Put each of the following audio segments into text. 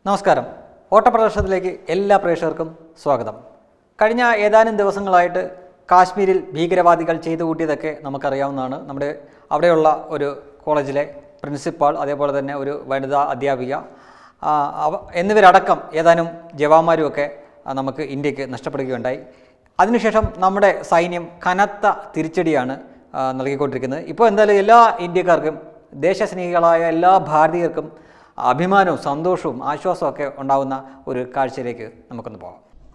നമസ്കാരം ഓട്ടപ്രദർശനത്തിലേക്ക് എല്ലാ പ്രേക്ഷകർക്കും സ്വാഗതം കഴിഞ്ഞ ഏതാനും ദിവസങ്ങളായിട്ട് കാശ്മീരിൽ ഭീകരവാദികൾ ചെയ്തു കൂട്ടിയതൊക്കെ നമുക്കറിയാവുന്നതാണ് നമ്മുടെ അവിടെയുള്ള ഒരു കോളേജിലെ പ്രിൻസിപ്പാൾ അതേപോലെ തന്നെ ഒരു വനിതാ അധ്യാപിക ആ, അവ- എന്നിവരടക്കം ഏതാനും ജവാന്മാരുമൊക്കെ ആ, നമുക്ക് ഇന്ത്യക്ക് നഷ്ടപ്പെടുകയുണ്ടായി അതിനുശേഷം നമ്മുടെ സൈന്യം കനത്ത തിരിച്ചടിയാണ് ആ, നൽകിക്കൊണ്ടിരിക്കുന്നത് ഇപ്പോൾ എന്തായാലും എല്ലാ ഇന്ത്യക്കാർക്കും ദേശസ്നേഹികളായ എല്ലാ ഭാരതീയർക്കും അഭിമാനവും സന്തോഷവും ആശ്വാസവും ഒക്കെ ഉണ്ടാകുന്ന ഒരു കാഴ്ചയിലേക്ക് നമുക്കൊന്ന് പോകാം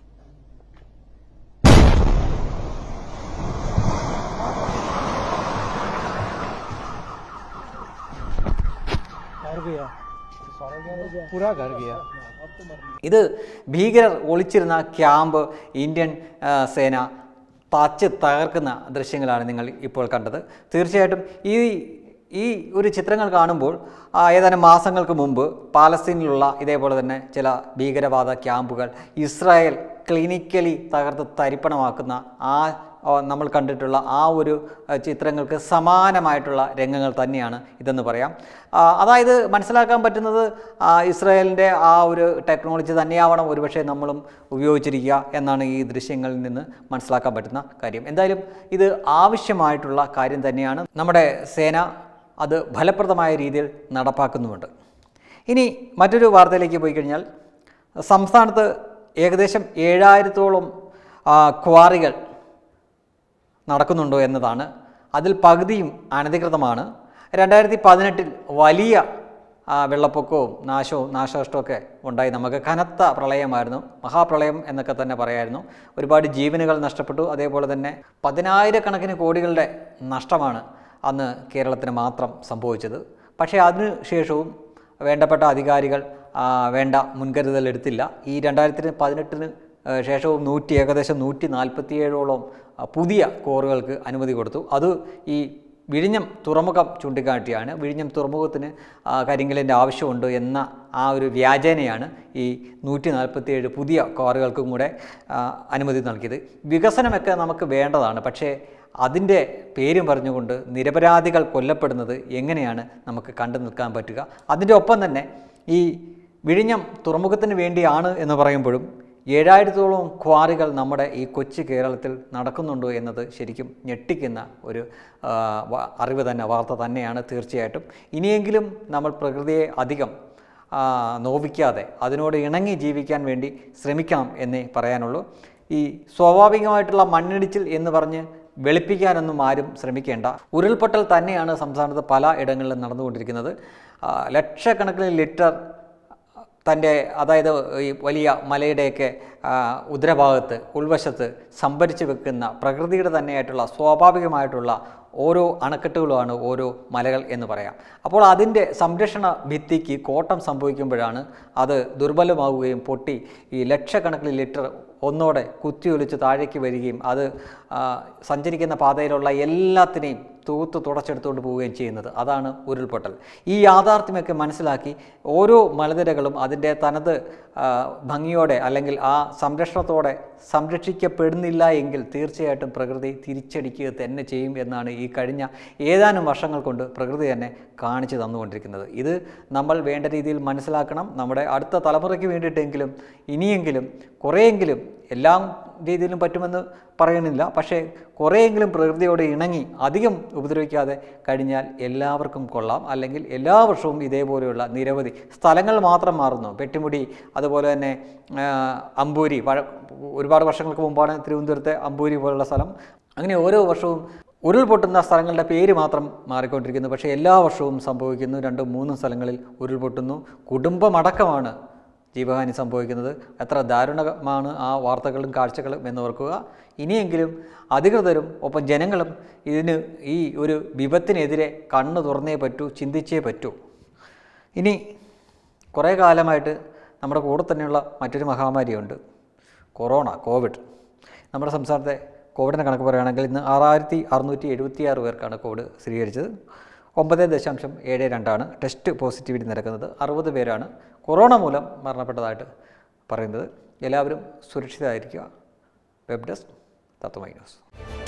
घर गया पूरा घर गया ഇത് ഭീകരർ ഒളിച്ചിരുന്ന ക്യാമ്പ് ഇന്ത്യൻ ആ, സേന തച്ച് തകർക്കുന്ന ദൃശ്യങ്ങളാണ് നിങ്ങൾ ഇപ്പോൾ കണ്ടത് തീർച്ചയായിട്ടും ഈ ഈ ഒരു ചിത്രങ്ങൾ കാണുമ്പോൾ ആ, ഏതാനും മാസങ്ങൾക്ക് മുമ്പ് പാലസ്തീനിലുള്ള ഇതേപോലെ തന്നെ ചില ഭീകരവാദ ക്യാമ്പുകൾ ഇസ്രായേൽ ക്ലിനിക്കലി തകർത്ത് തരിപ്പണമാക്കുന്ന ആ ആ, നമ്മൾ കണ്ടിട്ടുള്ള ആ ഒരു ആ, ചിത്രങ്ങൾക്ക് സമാനമായിട്ടുള്ള രംഗങ്ങൾ തന്നെയാണ് ഇതെന്ന് പറയാം ആ, അതായത് മനസ്സിലാക്കാൻ പറ്റുന്നത് ആ, ഇസ്രായേലിൻ്റെ ആ ഒരു ടെക്നോളജി തന്നെയാവണം ഒരുപക്ഷെ നമ്മളും ഉപയോഗിച്ചിരിക്കുക എന്നാണ് ഈ ദൃശ്യങ്ങളിൽ നിന്ന് മനസ്സിലാക്കാൻ പറ്റുന്ന കാര്യം എന്തായാലും ഇത് ആവശ്യമായിട്ടുള്ള കാര്യം തന്നെയാണ് നമ്മുടെ സേന അത് ഫലപ്രദമായ രീതിയിൽ നടപ്പാക്കുന്നുമുണ്ട് ഇനി മറ്റൊരു വാർത്തയിലേക്ക് പോയി കഴിഞ്ഞാൽ സംസ്ഥാനത്ത് ഏകദേശം ഏഴായിരത്തോളം ആ, ക്വാറികൾ നടക്കുന്നുണ്ടോ എന്നതാണ് അതിൽ പകുതിയും അനധികൃതമാണ് രണ്ടായിരത്തി പതിനെട്ടിൽ വലിയ ആ, വെള്ളപ്പൊക്കവും നാശവും നാശനഷ്ടമൊക്കെ ഉണ്ടായി നമുക്ക് കനത്ത പ്രളയമായിരുന്നു മഹാപ്രളയം എന്നൊക്കെ തന്നെ പറയായിരുന്നു ഒരുപാട് ജീവനുകൾ നഷ്ടപ്പെട്ടു അതേപോലെ തന്നെ പതിനായിരക്കണക്കിന് കോടികളുടെ നഷ്ടമാണ് അന്ന് കേരളത്തിന് മാത്രം സംഭവിച്ചത് പക്ഷേ അതിനുശേഷവും വേണ്ടപ്പെട്ട അധികാരികൾ ആ, വേണ്ട മുൻകരുതൽ എടുത്തില്ല ഈ രണ്ടായിരത്തി പതിനെട്ടിന് ഏഹ് ശേഷവും നൂറ്റി ഏകദേശം നൂറ്റി നാൽപ്പത്തിയേഴോളം ആ, പുതിയ കോറുകൾക്ക് അനുമതി കൊടുത്തു അത് ഈ വിഴിഞ്ഞം തുറമുഖം ചൂണ്ടിക്കാട്ടിയാണ് വിഴിഞ്ഞം തുറമുഖത്തിന് ആ, കരിങ്കലിൻ്റെ ആവശ്യമുണ്ട് എന്ന ആ ഒരു വ്യാജേനയാണ് ഈ നൂറ്റി നാൽപ്പത്തിയേഴ് പുതിയ കാറുകൾക്കും കൂടെ ആ, അനുമതി നൽകിയത് വികസനമൊക്കെ നമുക്ക് വേണ്ടതാണ് പക്ഷേ അതിൻ്റെ പേരും പറഞ്ഞുകൊണ്ട് നിരപരാധികൾ കൊല്ലപ്പെടുന്നത് എങ്ങനെയാണ് നമുക്ക് കണ്ടു നിൽക്കാൻ പറ്റുക അതിൻ്റെ ഒപ്പം തന്നെ ഈ വിഴിഞ്ഞം തുറമുഖത്തിന് വേണ്ടിയാണ് എന്ന് പറയുമ്പോഴും ഏഴായിരത്തോളം ക്വാറികൾ നമ്മുടെ ഈ കൊച്ചു കേരളത്തിൽ നടക്കുന്നുണ്ടോ എന്നത് ശരിക്കും ഞെട്ടിക്കുന്ന ഒരു ആ, വ- അറിവ് തന്നെ വാർത്ത തന്നെയാണ് തീർച്ചയായിട്ടും ഇനിയെങ്കിലും നമ്മൾ പ്രകൃതിയെ അധികം ആ, നോവിക്കാതെ അതിനോട് ഇണങ്ങി ജീവിക്കാൻ വേണ്ടി ശ്രമിക്കണം എന്നേ പറയാനുള്ളൂ ഈ സ്വാഭാവികമായിട്ടുള്ള മണ്ണിടിച്ചിൽ എന്ന് പറഞ്ഞ് വെളുപ്പിക്കാനൊന്നും ആരും ശ്രമിക്കേണ്ട ഉരുൾപൊട്ടൽ തന്നെയാണ് സംസ്ഥാനത്ത് പല ഇടങ്ങളിലും നടന്നുകൊണ്ടിരിക്കുന്നത് ആ, ലക്ഷക്കണക്കിന് ലിറ്റർ തൻ്റെ അതായത് ഈ വലിയ മലയുടെയൊക്കെ ആ, ഉദരഭാഗത്ത് ഉൾവശത്ത് സംഭരിച്ചു വെക്കുന്ന പ്രകൃതിയുടെ തന്നെയായിട്ടുള്ള സ്വാഭാവികമായിട്ടുള്ള ഓരോ അണക്കെട്ടുകളുമാണ് ഓരോ മലകൾ എന്ന് പറയാം അപ്പോൾ അതിൻ്റെ സംരക്ഷണ ഭിത്തിക്ക് കോട്ടം സംഭവിക്കുമ്പോഴാണ് അത് ദുർബലമാവുകയും പൊട്ടി ഈ ലക്ഷക്കണക്കിന് ലിറ്റർ ഒന്നോടെ കുത്തിയൊലിച്ച് താഴേക്ക് വരികയും അത് ആ, സഞ്ചരിക്കുന്ന പാതയിലുള്ള എല്ലാത്തിനെയും തൂത്ത് തുടച്ചെടുത്തുകൊണ്ട് പോവുകയും ചെയ്യുന്നത് അതാണ് ഉരുൾപൊട്ടൽ ഈ യാഥാർത്ഥ്യമൊക്കെ മനസ്സിലാക്കി ഓരോ മലനിരകളും അതിൻ്റെ തനത് ആ, ഭംഗിയോടെ അല്ലെങ്കിൽ ആ സംരക്ഷണത്തോടെ സംരക്ഷിക്കപ്പെടുന്നില്ല എങ്കിൽ തീർച്ചയായിട്ടും പ്രകൃതി തിരിച്ചടിക്കുക തന്നെ ചെയ്യും എന്നാണ് ഈ കഴിഞ്ഞ ഏതാനും വർഷങ്ങൾ കൊണ്ട് പ്രകൃതി തന്നെ കാണിച്ചു തന്നുകൊണ്ടിരിക്കുന്നത് ഇത് നമ്മൾ വേണ്ട രീതിയിൽ മനസ്സിലാക്കണം നമ്മുടെ അടുത്ത തലമുറയ്ക്ക് വേണ്ടിയിട്ടെങ്കിലും ഇനിയെങ്കിലും കുറേയെങ്കിലും എല്ലാം രീതിയിലും പറ്റുമെന്ന് പറയുന്നില്ല പക്ഷേ കുറേയെങ്കിലും പ്രകൃതിയോട് ഇണങ്ങി അധികം ഉപദ്രവിക്കാതെ കഴിഞ്ഞാൽ എല്ലാവർക്കും കൊള്ളാം അല്ലെങ്കിൽ എല്ലാ വർഷവും ഇതേപോലെയുള്ള നിരവധി സ്ഥലങ്ങൾ മാത്രം മാറുന്നു പെട്ടിമുടി അതുപോലെ തന്നെ ആ, അമ്പൂരി പഴ ഒരുപാട് വർഷങ്ങൾക്ക് മുമ്പാണ് തിരുവനന്തപുരത്തെ അമ്പൂരി പോലുള്ള സ്ഥലം അങ്ങനെ ഓരോ വർഷവും ഉരുൾപൊട്ടുന്ന സ്ഥലങ്ങളുടെ പേര് മാത്രം മാറിക്കൊണ്ടിരിക്കുന്നു പക്ഷേ എല്ലാ വർഷവും സംഭവിക്കുന്നു രണ്ടും മൂന്നും സ്ഥലങ്ങളിൽ ഉരുൾപൊട്ടുന്നു കുടുംബമടക്കമാണ് ജീവഹാനി സംഭവിക്കുന്നത് എത്ര ദാരുണമാണ് ആ വാർത്തകളും കാഴ്ചകളും എന്ന് ഓർക്കുക ഇനിയെങ്കിലും അധികൃതരും ഒപ്പം ജനങ്ങളും ഇതിന് ഈ ഒരു വിപത്തിനെതിരെ കണ്ണു തുറന്നേ പറ്റൂ ചിന്തിച്ചേ പറ്റൂ ഇനി കുറേ കാലമായിട്ട് നമ്മുടെ കൂടെ തന്നെയുള്ള മറ്റൊരു മഹാമാരിയുണ്ട് കൊറോണ കോവിഡ് നമ്മുടെ സംസ്ഥാനത്തെ കോവിഡിൻ്റെ കണക്ക് പറയുകയാണെങ്കിൽ ഇന്ന് ആറായിരത്തി അറുന്നൂറ്റി എഴുപത്തിയാറ് പേർക്കാണ് കോവിഡ് സ്ഥിരീകരിച്ചത് ഒമ്പത് ദശാംശം ഏഴ് രണ്ടാണ് ടെസ്റ്റ് പോസിറ്റിവിറ്റി നിരക്കുന്നത് അറുപത് പേരാണ് കൊറോണ മൂലം മരണപ്പെട്ടതായിട്ട് പറയുന്നത് എല്ലാവരും സുരക്ഷിതരായിരിക്കുക വെബ് ഡെസ്ക് തത്വമൈ ന്യൂസ്